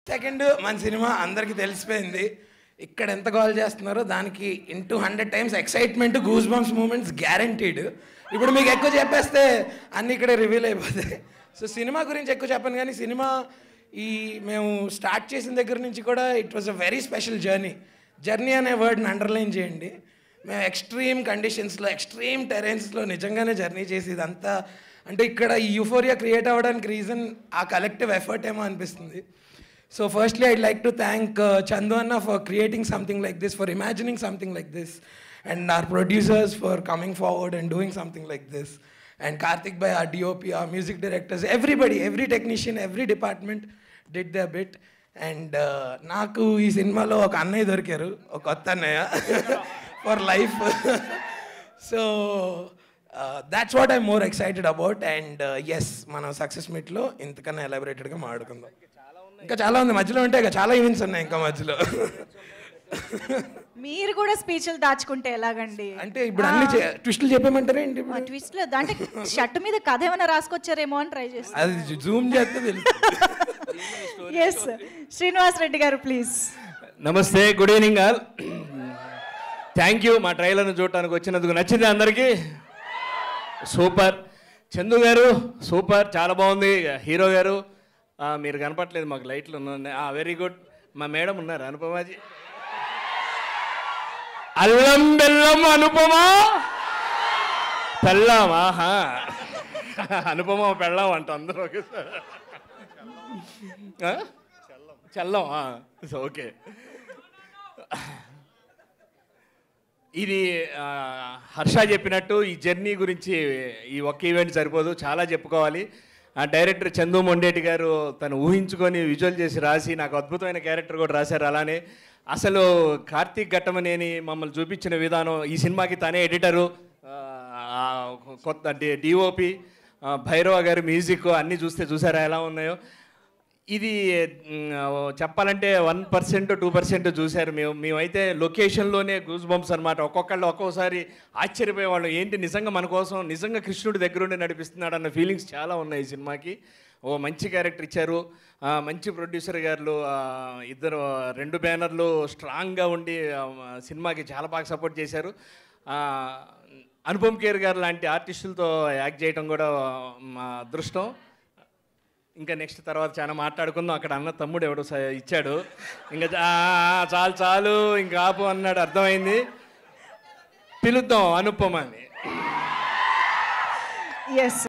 Second మన cinema అందరికీ తెలిసిపోయింది ఇక్కడ ఎంత కాల్ చేస్తున్నారో దానికి into hundred times excitement goosebumps moments guaranteed ఇప్పుడు మీకు ఎక్కువ చెప్పేస్తే అన్ని ఇక్కడే రివీల్ అయిపోతాయి సో సినిమా గురించి ఎక్కువ చెప్పను కానీ సినిమా ఈ మేము స్టార్ట్ చేసిన దగ్గర నుంచి కూడా it was a very special journey journey అనే వర్డ్ని అండర్లైన్ చేయండి మేము ఎక్స్ట్రీమ్ కండిషన్స్లో ఎక్స్ట్రీమ్ టెరెన్స్లో నిజంగానే జర్నీ చేసి ఇదంతా అంటే ఇక్కడ ఈ యూఫోరియా క్రియేట్ అవ్వడానికి రీజన్ ఆ కలెక్టివ్ ఎఫర్ట్ ఏమో అనిపిస్తుంది so firstly I'd like to thank Chandu అన్న for creating something like this for imagining something like this and our producers for coming forward and doing something like this and Karthik by our DOP our music directors everybody every technician every department did the bit and నాకు ఈ సినిమాలో ఒక అన్నయ్య దొరికారు ఒక కొత్త అన్నయ్య for life so that's what I more excited about and as మనం సక్సెస్ మీట్లో ఇంతకన్నా ఎలాబరేటెడ్గా మాట్లాడుకుందాం ఇంకా చాలా ఉంది మధ్యలో ఉంటే ఇక చాలా ఈవెంట్స్ ఉన్నాయి ఇంకా మధ్యలో మీరు కూడా స్పీచ్లు దాచుకుంటే ఎలాగండి అంటే ఇప్పుడు అన్ని ట్విస్టులు చెప్పేమంటారా ఏంటి ఇప్పుడు ట్విస్ట్ లో అంటే షర్ట్ మీద కథ ఏమైనా రాసుకొచ్చారేమో అని ట్రై చేస్తాను అది జూమ్ చేస్తే తెలుస్తుంది ఎస్ శ్రీనివాస్ రెడ్డి గారు ప్లీజ్ నమస్తే good evening all thank you మా ట్రైలర్ను చూడటానికి వచ్చినందుకు నచ్చింది అందరికీ సూపర్ చందు గారు సూపర్ చాలా బాగుంది హీరో గారు ఆ, మీరు కనపట్లేదు మాకు లైట్లు ఉన్నాయి వెరీ గుడ్ మా మేడం ఉన్నారు అనుపమాజీ అల్లం బెల్లం అనుపమా పెళ్ళాం ఆహా అనుపమ పెళ్ళాం అంట అందరూ ఒకేసారి ఆ? చల్లం ఆ, సో ఓకే ఇది ఆ, హర్ష చెప్పినట్టు ఈ జర్నీ గురించి ఈ ఒక్క ఈవెంట్ సరిపోదు చాలా చెప్పుకోవాలి ఆ డైరెక్టర్ చందు మొండేటి గారు తను ఊహించుకొని విజువల్ చేసి రాసి నాకు అద్భుతమైన క్యారెక్టర్ కూడా రాశారు అలానే అసలు కార్తీక్ ఘట్టమనేని మమ్మల్ని చూపించిన విధానం ఈ సినిమాకి తనే ఎడిటరు ఆ, కొత్త డిఓపి భైరవ గారి మ్యూజిక్ అన్నీ చూస్తే చూసారా ఎలా ఉన్నాయో ఇది మ్, చెప్పాలంటే వన్ పర్సెంట్ టూ పర్సెంట్ చూశారు మేము మేమైతే లొకేషన్లోనే గూస్ బంప్స్ అనమాట ఒక్కొక్కళ్ళు ఒక్కోసారి ఆశ్చర్యపోయేవాళ్ళం ఏంటి నిజంగా మన కోసం నిజంగా కృష్ణుడి దగ్గరుండి నడిపిస్తున్నాడు అన్న ఫీలింగ్స్ చాలా ఉన్నాయి ఈ సినిమాకి ఓ మంచి క్యారెక్టర్ ఇచ్చారు ఆ, మంచి ప్రొడ్యూసర్ గారు ఆ, ఇద్దరు రెండు బ్యానర్లు స్ట్రాంగ్గా ఉండి ఆ, సినిమాకి చాలా బాగా సపోర్ట్ చేశారు ఆ, అనుపమ్ కేర్ గారు లాంటి ఆర్టిస్టులతో యాక్ట్ చేయడం కూడా మా అదృష్టం ఇంకా నెక్స్ట్ తర్వాత చాలా మాట్లాడుకుందాం అక్కడ అన్న తమ్ముడు ఎవడో స- ఇచ్చాడు ఇంకా చా- ఆ, చాలు చాలు ఇంకా ఆపు అన్నాడు అర్థమైంది పిలుద్దాం అనుపమ అని ఎస్